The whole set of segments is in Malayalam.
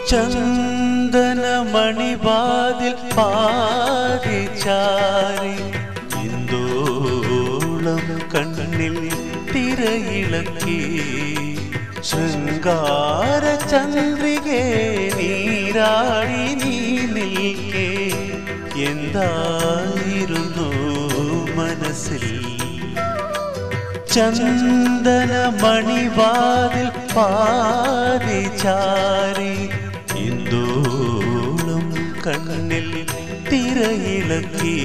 ചന്ദനമണിവാതിൽ പാതിചാരി ഇന്ദോളം കണ്ണിൽ തിരയിളക്കി ശൃംഗാര ചന്ദ്രികെ നീരാടി നീ നിൽക്കേ എന്തായിരുന്നു മനസ്സിൽ ചന്ദനമണിവാതിൽ പാതിചാരി ഇന്ദോളം കണ്ണിൽ തിരയിളക്കി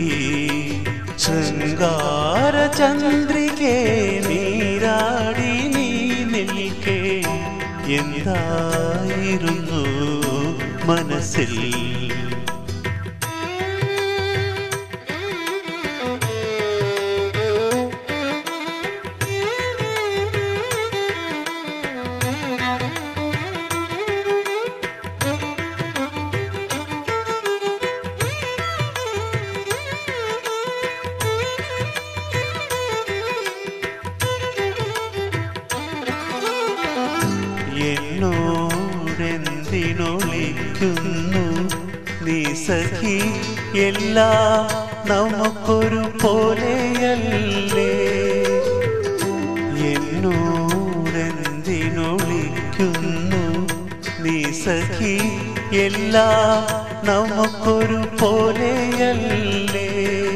ശൃംഗാര ചന്ദ്രികെ നീരാടി നീ നിൽക്കേ എന്തായിരുന്നു മനസ്സിൽ എന്നോടെന്തിനൊളിക്കുന്നു നീ സഖി എല്ലാം നമുക്കൊരു പോലെയല്ലേ എന്നോടെന്തിനൊളിക്കുന്നു നീ സഖി എല്ലാം നമുക്കൊരു പോലെയല്ലേ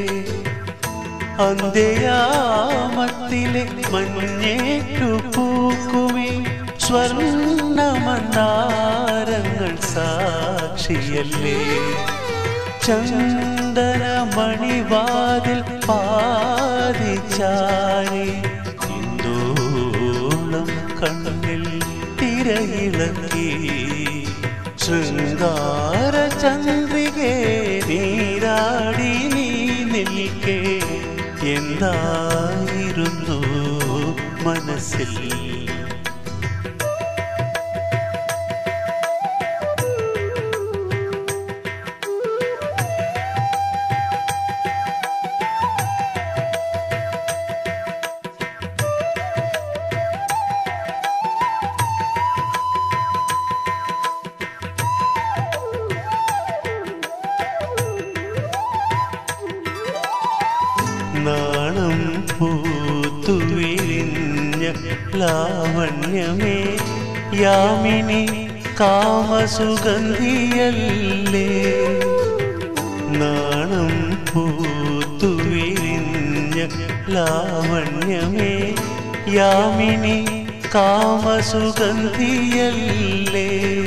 അന്ത്യയാമത്തിലെ മഞ്ഞേറ്റു പൂക്കുമേ സ്വർണ്ണമന്താരങ്ങൾ സാക്ഷിയല്ലേ ചന്ദനമണിവാതിൽ പാതിച്ചാരി ഇന്ദോളം കണ്ണിൽ തിരയിളക്കി ശൃംഗാര ചന്ദ്രികെ നീരാടി നീ നിൽക്കേ എന്തായിരുന്നു മനസ്സിൽ നാണം പൂത്തു വിരിഞ്ഞ ലാവണ്യമേ യാമിനി കാമസുഗന്ധിയല്ലേ നാണം പൂത്തു വിരിഞ്ഞ ലാവണ്യമേ യാമിനി കാമസുഗന്ധിയല്ലേ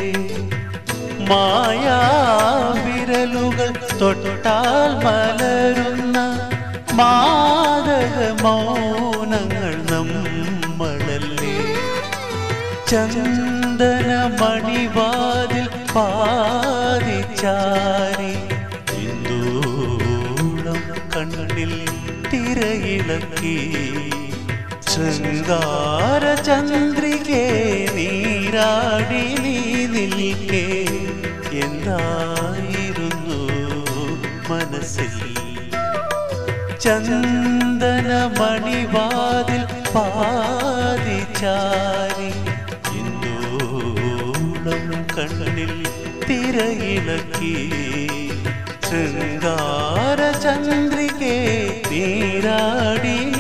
മായാവിരലുകൾ തൊട്ടാൽ മലരുന്ന മാതക മൗനങ്ങൾ നമ്മളല്ലേ ചന്ദനമണിവാതിൽ പാതിച്ചാരി ഇന്ദൂളം കണ്ണിൽ തിരയിളക്കി ശൃംഗാര ചന്ദ്രികെ നീരാടി നീ നിൽക്കേ എന്തായിരുന്നു മനസ്സിൽ ചന്ദനമണിവാതിൽ പാതിചാരി ഇന്ദോളം കണ്ണിൽ തിരയിളക്കി ശൃംഗാര ചന്ദ്രികെ നീരാടി